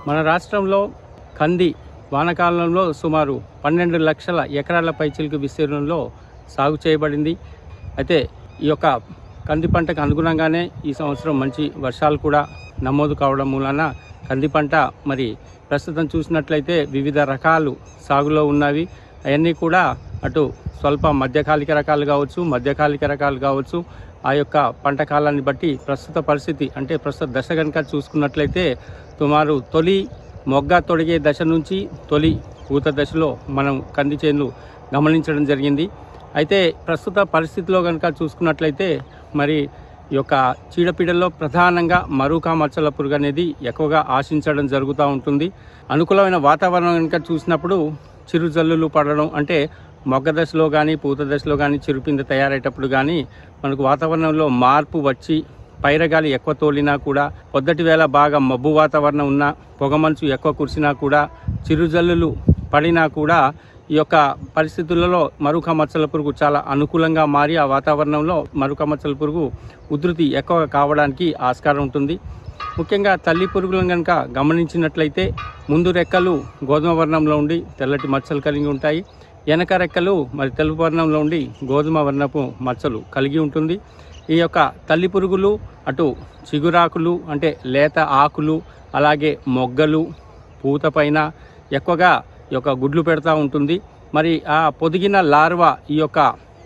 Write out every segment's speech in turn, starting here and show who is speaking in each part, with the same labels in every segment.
Speaker 1: మన రాష్ట్రంలో కంది వానాకాలంలో సుమారు పన్నెండు లక్షల ఎకరాల పైచిలుకు విస్తీర్ణంలో సాగు చేయబడింది అయితే ఈ యొక్క కంది పంటకు అనుగుణంగానే ఈ సంవత్సరం మంచి వర్షాలు కూడా నమోదు కావడం మూలన కంది పంట మరి ప్రస్తుతం చూసినట్లయితే వివిధ రకాలు సాగులో ఉన్నవి అవన్నీ కూడా అటు స్వల్ప మధ్యకాలిక రకాలు కావచ్చు మధ్యకాలిక రకాలు కావచ్చు ఆ యొక్క పంట కాలాన్ని బట్టి ప్రస్తుత పరిస్థితి అంటే ప్రస్తుత దశ కనుక చూసుకున్నట్లయితే సుమారు తొలి మొగ్గ తొడిగే దశ నుంచి తొలి పూత దశలో మనం కంది చేనులు గమనించడం జరిగింది అయితే ప్రస్తుత పరిస్థితిలో కనుక చూసుకున్నట్లయితే మరి ఈ యొక్క చీడపీడల్లో ప్రధానంగా మరూకా మచ్చల పురుగు అనేది ఎక్కువగా ఆశించడం జరుగుతూ ఉంటుంది అనుకూలమైన వాతావరణం కనుక చూసినప్పుడు చిరుజల్లులు పడడం అంటే మొగ్గ దశలో కానీ పూత దశలో కానీ చిరుపింద తయారయ్యేటప్పుడు కానీ మనకు వాతావరణంలో మార్పు వచ్చి పైరగాలి ఎక్కువ తోలినా కూడా పొద్దటి వేళ బాగా మబ్బు వాతావరణం ఉన్నా పొగమంచు ఎక్కువ కురిసినా కూడా చిరుజల్లులు పడినా కూడా ఈ యొక్క పరిస్థితులలో మరుక మచ్చల పురుగు చాలా అనుకూలంగా మారి ఆ వాతావరణంలో మరుక మచ్చల పురుగు ఉధృతి ఎక్కువ కావడానికి ఆస్కారం ఉంటుంది ముఖ్యంగా తల్లి పురుగులను కనుక గమనించినట్లయితే ముందు రెక్కలు గోధుమ వర్ణంలో ఉండి తెల్లటి మచ్చలు కలిగి ఉంటాయి వెనక రెక్కలు మరి తెలుపు వర్ణంలో ఉండి గోధుమ వర్ణపు మచ్చలు కలిగి ఉంటుంది ఈ యొక్క తల్లి పురుగులు అటు చిగురాకులు అంటే లేత ఆకులు అలాగే మొగ్గలు పూత పైన ఎక్కువగా ఈ యొక్క గుడ్లు పెడతా ఉంటుంది మరి ఆ పొదిగిన లార్వా ఈ యొక్క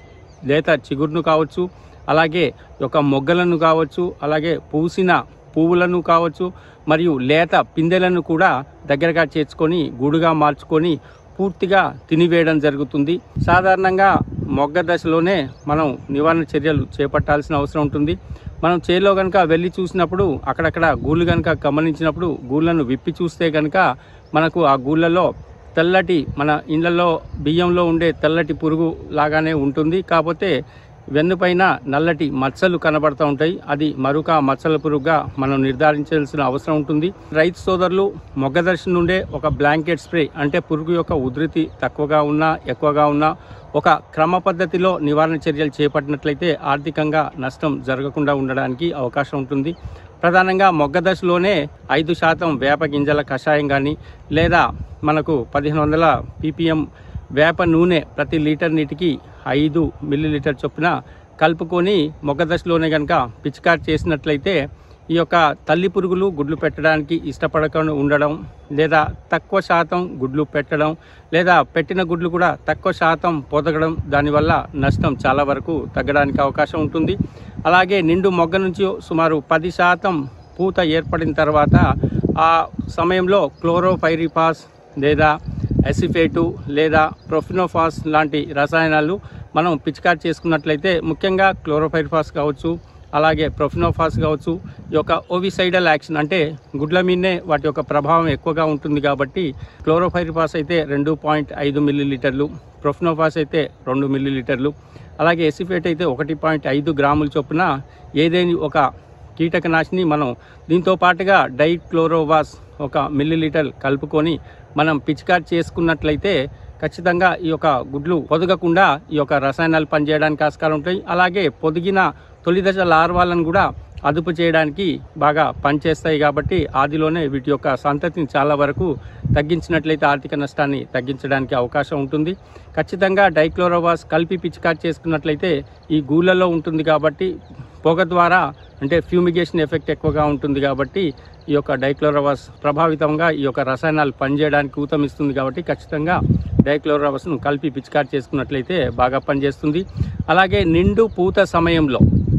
Speaker 1: లేత చిగురును కావచ్చు అలాగే ఈ యొక్క మొగ్గలను కావచ్చు అలాగే పూసిన పువ్వులను కావచ్చు మరియు లేత పిందెలను కూడా దగ్గరగా చేర్చుకొని గూడుగా మార్చుకొని పూర్తిగా తినివేయడం జరుగుతుంది సాధారణంగా మొగ్గ దశలోనే మనం నివారణ చర్యలు చేపట్టాల్సిన అవసరం ఉంటుంది మనం చేలో కనుక వెళ్ళి చూసినప్పుడు అక్కడక్కడ గూళ్ళు కనుక గమనించినప్పుడు గూళ్ళను విప్పి చూస్తే కనుక మనకు ఆ గూళ్ళలో తెల్లటి మన ఇళ్లలో బియ్యంలో ఉండే తెల్లటి పురుగు లాగానే ఉంటుంది కాకపోతే వెన్నుపైన నల్లటి మచ్చలు కనబడుతూ ఉంటాయి అది మరొక మచ్చల పురుగుగా మనం నిర్ధారించాల్సిన అవసరం ఉంటుంది రైతు సోదరులు మొగ్గదర్శి నుండే ఒక బ్లాంకెట్ స్ప్రే అంటే పురుగు యొక్క ఉధృతి తక్కువగా ఉన్నా ఎక్కువగా ఉన్నా ఒక క్రమ పద్ధతిలో నివారణ చర్యలు చేపట్టినట్లయితే ఆర్థికంగా నష్టం జరగకుండా ఉండడానికి అవకాశం ఉంటుంది ప్రధానంగా మొగ్గ దశలోనే ఐదు శాతం వేప గింజల కషాయం కానీ లేదా మనకు పదిహేను వందల పీపీఎం వేప నూనె ప్రతి లీటర్ నీటికి ఐదు మిల్లీ లీటర్ చొప్పున కలుపుకొని మొగ్గ దశలోనే కనుక పిచికారి చేసినట్లయితే ఈ యొక్క తల్లి పురుగులు గుడ్లు పెట్టడానికి ఇష్టపడకుండా ఉండడం లేదా తక్కువ శాతం గుడ్లు పెట్టడం లేదా పెట్టిన గుడ్లు కూడా తక్కువ శాతం పొదగడం దానివల్ల నష్టం చాలా వరకు తగ్గడానికి అవకాశం ఉంటుంది అలాగే నిండు మొగ్గ నుంచి సుమారు పది శాతం పూత ఏర్పడిన తర్వాత ఆ సమయంలో క్లోరోఫైరిపాస్ లేదా ఎసిఫేటు లేదా ప్రొఫినోఫాస్ లాంటి రసాయనాలు మనం పిచికారి చేసుకున్నట్లయితే ముఖ్యంగా క్లోరోఫైరిఫాస్ కావచ్చు అలాగే ప్రొఫినోఫాస్ కావచ్చు ఈ యొక్క ఓవిసైడల్ యాక్షన్ అంటే గుడ్ల మీదనే వాటి యొక్క ప్రభావం ఎక్కువగా ఉంటుంది కాబట్టి క్లోరోఫైరిఫాస్ అయితే రెండు పాయింట్ ఐదు మిల్లీ లీటర్లు ప్రొఫినోఫాస్ అయితే రెండు మిల్లీ లీటర్లు అలాగే ఎసిఫేట్ అయితే ఒకటి పాయింట్ ఐదు గ్రాముల చొప్పున ఏదైనా ఒక కీటకనాశిని మనం దీంతో పాటుగా డైట్ క్లోరోవాస్ ఒక మిల్లీ లీటర్ కలుపుకొని మనం పిచికారి చేసుకున్నట్లయితే ఖచ్చితంగా ఈ యొక్క గుడ్లు పొదగకుండా ఈ యొక్క రసాయనాలు పనిచేయడానికి ఆస్కారం ఉంటాయి అలాగే పొదిగిన తొలి దశ లార్వాలను కూడా అదుపు చేయడానికి బాగా పనిచేస్తాయి కాబట్టి ఆదిలోనే వీటి యొక్క సంతతిని చాలా వరకు తగ్గించినట్లయితే ఆర్థిక నష్టాన్ని తగ్గించడానికి అవకాశం ఉంటుంది ఖచ్చితంగా డైక్లోరోవాస్ కలిపి పిచికారి చేసుకున్నట్లయితే ఈ గూళ్ళలో ఉంటుంది కాబట్టి పొగ ద్వారా అంటే ఫ్యూమిగేషన్ ఎఫెక్ట్ ఎక్కువగా ఉంటుంది కాబట్టి ఈ యొక్క డైక్లోరోవాస్ ప్రభావితంగా ఈ యొక్క రసాయనాలు పనిచేయడానికి ఊతమిస్తుంది కాబట్టి ఖచ్చితంగా డైక్లోరోవాస్ను కలిపి పిచికారి చేసుకున్నట్లయితే బాగా పనిచేస్తుంది అలాగే నిండు పూత సమయంలో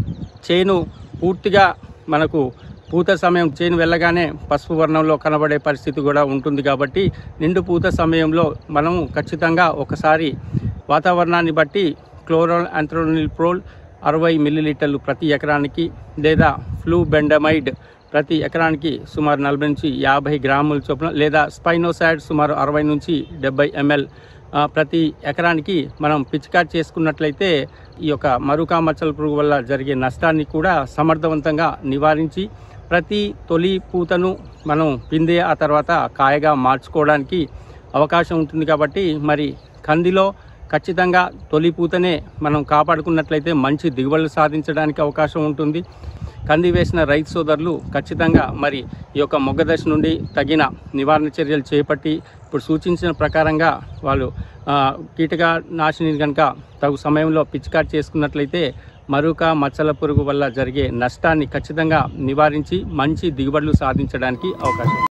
Speaker 1: చేను పూర్తిగా మనకు పూత సమయం చేను వెళ్ళగానే పసుపు వర్ణంలో కనబడే పరిస్థితి కూడా ఉంటుంది కాబట్టి నిండు పూత సమయంలో మనము ఖచ్చితంగా ఒకసారి వాతావరణాన్ని బట్టి క్లోరోల్ ఆంథ్రోనిల్ప్రోల్ అరవై మిల్లీలీటర్లు ప్రతి ఎకరానికి లేదా ఫ్లూ బెండమైడ్ ప్రతి ఎకరానికి సుమారు నలభై నుంచి యాభై గ్రాముల చొప్పున లేదా స్పైనోసైడ్ సుమారు అరవై నుంచి డెబ్బై ఎంఎల్ ఆ, ప్రతి ఎకరానికి మనం పిచికారి చేసుకున్నట్లయితే ఈ యొక్క మరుకా మచ్చల పురుగు వల్ల జరిగే నష్టాన్ని కూడా సమర్థవంతంగా నివారించి ప్రతి తొలి పూతను మనం పిందే ఆ తర్వాత కాయగా మార్చుకోవడానికి అవకాశం ఉంటుంది కాబట్టి మరి కందిలో ఖచ్చితంగా తొలి పూతనే మనం కాపాడుకున్నట్లయితే మంచి దిగుబడులు సాధించడానికి అవకాశం ఉంటుంది కంది వేసిన రైతు సోదరులు ఖచ్చితంగా మరి ఈ యొక్క మొగ్గ దశ నుండి తగిన నివారణ చర్యలు చేపట్టి ఇప్పుడు సూచించిన ప్రకారంగా వాళ్ళు ఆ, కీటక నాశిని కనుక తగు సమయంలో పిచికారి చేసుకున్నట్లయితే మరుక మచ్చల పురుగు వల్ల జరిగే నష్టాన్ని ఖచ్చితంగా నివారించి మంచి దిగుబడులు సాధించడానికి అవకాశం ఉంది.